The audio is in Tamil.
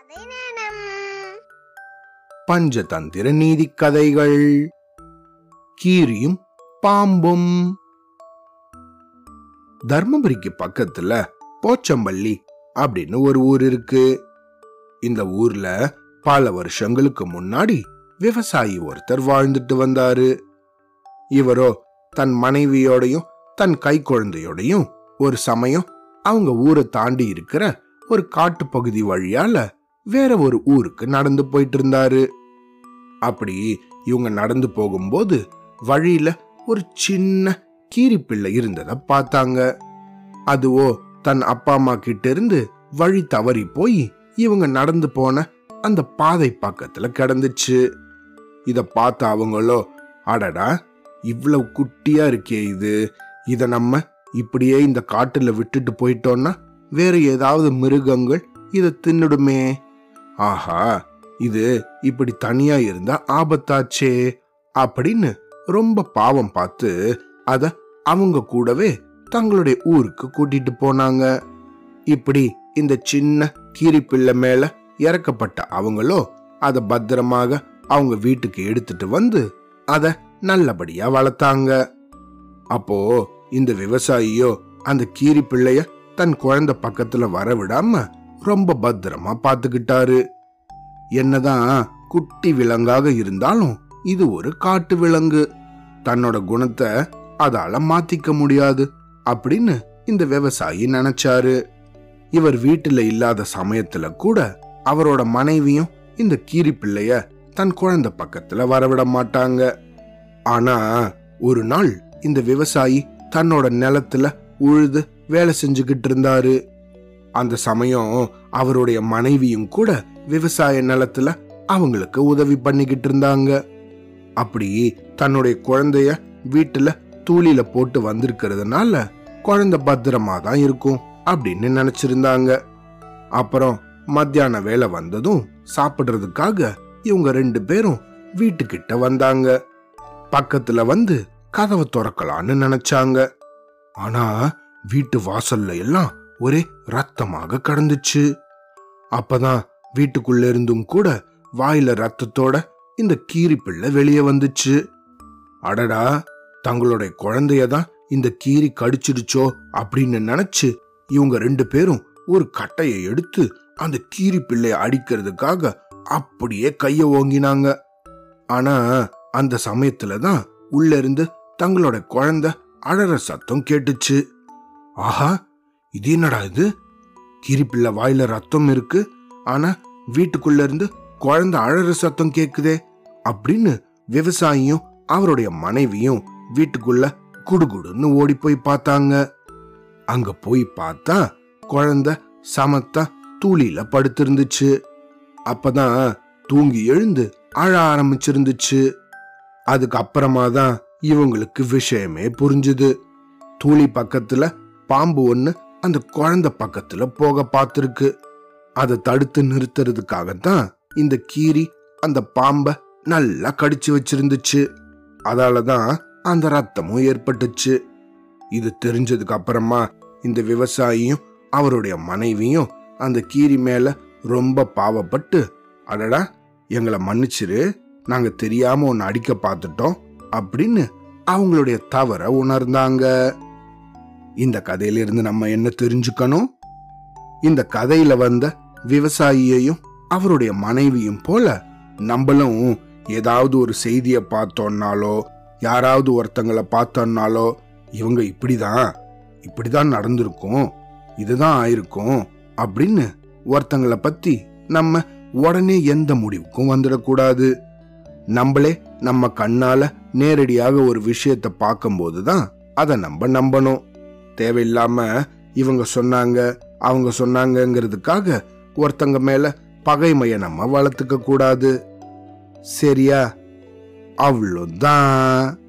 கதை நேரம் பஞ்சதந்திர நீதிக் கதைகள் கீரியும் பாம்பும் தர்மபுரிக்கு பக்கத்துல போச்சம்பள்ளி அப்படின்னு ஒரு ஊர் இருக்கு இந்த ஊர்ல பல வருஷங்களுக்கு முன்னாடி விவசாயி ஒருத்தர் வாழ்ந்துட்டு வந்தாரு இவரோ தன் மனைவியோடையும் தன் கை குழந்தையோடையும் ஒரு சமயம் அவங்க ஊரை தாண்டி இருக்கிற ஒரு காட்டுப்பகுதி வழியால வேற ஒரு ஊருக்கு நடந்து போயிட்டு இருந்தாரு அப்படி இவங்க நடந்து போகும்போது வழியில ஒரு சின்ன கீரிப்பிள்ளை இருந்தத பார்த்தாங்க அதுவோ தன் அப்பா அம்மா கிட்ட இருந்து வழி தவறி போய் இவங்க நடந்து போன அந்த பாதை பக்கத்துல கிடந்துச்சு இத பார்த்த அவங்களோ அடடா இவ்வளவு குட்டியா இருக்கே இது இத நம்ம இப்படியே இந்த காட்டுல விட்டுட்டு போயிட்டோம்னா வேற ஏதாவது மிருகங்கள் இத தின்னுடுமே ஆஹா இது இப்படி தனியா இருந்தா ஆபத்தாச்சே அப்படின்னு ரொம்ப பாவம் பார்த்து அத அவங்க கூடவே தங்களுடைய ஊருக்கு கூட்டிட்டு போனாங்க இப்படி இந்த சின்ன கீரிப்பிள்ளை மேல இறக்கப்பட்ட அவங்களோ அத பத்திரமாக அவங்க வீட்டுக்கு எடுத்துட்டு வந்து அத நல்லபடியா வளர்த்தாங்க அப்போ இந்த விவசாயியோ அந்த கீரி பிள்ளைய தன் குழந்தை பக்கத்துல வர விடாம ரொம்ப பத்திரமா பாத்துக்கிட்டாரு என்னதான் குட்டி விலங்காக இருந்தாலும் இது ஒரு காட்டு விலங்கு தன்னோட குணத்தை அதால மாத்திக்க முடியாது அப்படின்னு இந்த விவசாயி நினைச்சாரு இவர் வீட்டுல இல்லாத சமயத்துல கூட அவரோட மனைவியும் இந்த கீரி பிள்ளைய தன் குழந்தை பக்கத்துல வரவிட மாட்டாங்க ஆனா ஒரு நாள் இந்த விவசாயி தன்னோட நிலத்துல உழுது வேலை செஞ்சுக்கிட்டு இருந்தாரு அந்த சமயம் அவருடைய மனைவியும் கூட விவசாய நிலத்துல அவங்களுக்கு உதவி பண்ணிக்கிட்டு இருந்தாங்க அப்படி தன்னுடைய குழந்தைய வீட்டுல தூளில போட்டு வந்திருக்கிறதுனால குழந்தை பத்திரமா தான் இருக்கும் அப்படின்னு நினைச்சிருந்தாங்க அப்புறம் மத்தியான வேலை வந்ததும் சாப்பிடுறதுக்காக இவங்க ரெண்டு பேரும் வீட்டுக்கிட்ட வந்தாங்க பக்கத்துல வந்து கதவை திறக்கலான்னு நினைச்சாங்க ஆனா வீட்டு வாசல்ல எல்லாம் ஒரே ரத்தமாக கடந்துச்சு அப்பதான் வீட்டுக்குள்ள இருந்தும் கூட வாயில ரத்தத்தோட இந்த கீரி பிள்ளை வெளியே வந்துச்சு அடடா தங்களுடைய குழந்தைய தான் இந்த கீரி கடிச்சிடுச்சோ அப்படின்னு நினைச்சு இவங்க ரெண்டு பேரும் ஒரு கட்டையை எடுத்து அந்த கீரி பிள்ளைய அடிக்கிறதுக்காக அப்படியே கைய ஓங்கினாங்க ஆனா அந்த சமயத்துல தான் உள்ள இருந்து தங்களோட குழந்தை அழற சத்தம் கேட்டுச்சு ஆஹா இது என்னடா இது கீரிப்பிள்ளை வாயில ரத்தம் இருக்கு ஆனா வீட்டுக்குள்ள இருந்து குழந்தை அழற சத்தம் கேக்குதே அப்படின்னு விவசாயியும் அவருடைய மனைவியும் வீட்டுக்குள்ள குடுகுடுன்னு ஓடி போய் பார்த்தாங்க அங்க போய் பார்த்தா குழந்தை சமத்தா தூளில படுத்திருந்துச்சு அப்பதான் தூங்கி எழுந்து அழ ஆரம்பிச்சிருந்துச்சு அதுக்கு அப்புறமா தான் இவங்களுக்கு விஷயமே புரிஞ்சுது தூளி பக்கத்துல பாம்பு ஒண்ணு அந்த குழந்தை பக்கத்துல போக பார்த்திருக்கு அதை தடுத்து நிறுத்துறதுக்காகத்தான் இந்த கீரி அந்த பாம்பை நல்லா கடிச்சு வச்சிருந்துச்சு அதாலதான் அந்த ரத்தமும் ஏற்பட்டுச்சு இது தெரிஞ்சதுக்கு அப்புறமா இந்த விவசாயியும் அவருடைய மனைவியும் அந்த கீரி மேல ரொம்ப பாவப்பட்டு அடடா எங்களை மன்னிச்சிரு நாங்க தெரியாம உன்னை அடிக்க பார்த்துட்டோம் அப்படின்னு அவங்களுடைய தவற உணர்ந்தாங்க இந்த கதையிலிருந்து நம்ம என்ன தெரிஞ்சுக்கணும் இந்த கதையில வந்த விவசாயியையும் அவருடைய மனைவியும் போல நம்மளும் ஏதாவது ஒரு செய்தியை பார்த்தோம்னாலோ யாராவது ஒருத்தங்களை பார்த்தோம்னாலோ இவங்க இப்படிதான் இப்படிதான் நடந்திருக்கும் இதுதான் ஆயிருக்கும் அப்படின்னு ஒருத்தங்களை பத்தி நம்ம உடனே எந்த முடிவுக்கும் வந்துடக்கூடாது நம்மளே நம்ம கண்ணால நேரடியாக ஒரு விஷயத்தை பார்க்கும்போது தான் அதை நம்ம நம்பணும் தேவையில்லாம இவங்க சொன்னாங்க அவங்க சொன்னாங்கங்கிறதுக்காக ஒருத்தங்க மேல பகைமைய நம்ம வளர்த்துக்க கூடாது சரியா அவ்வளோதான்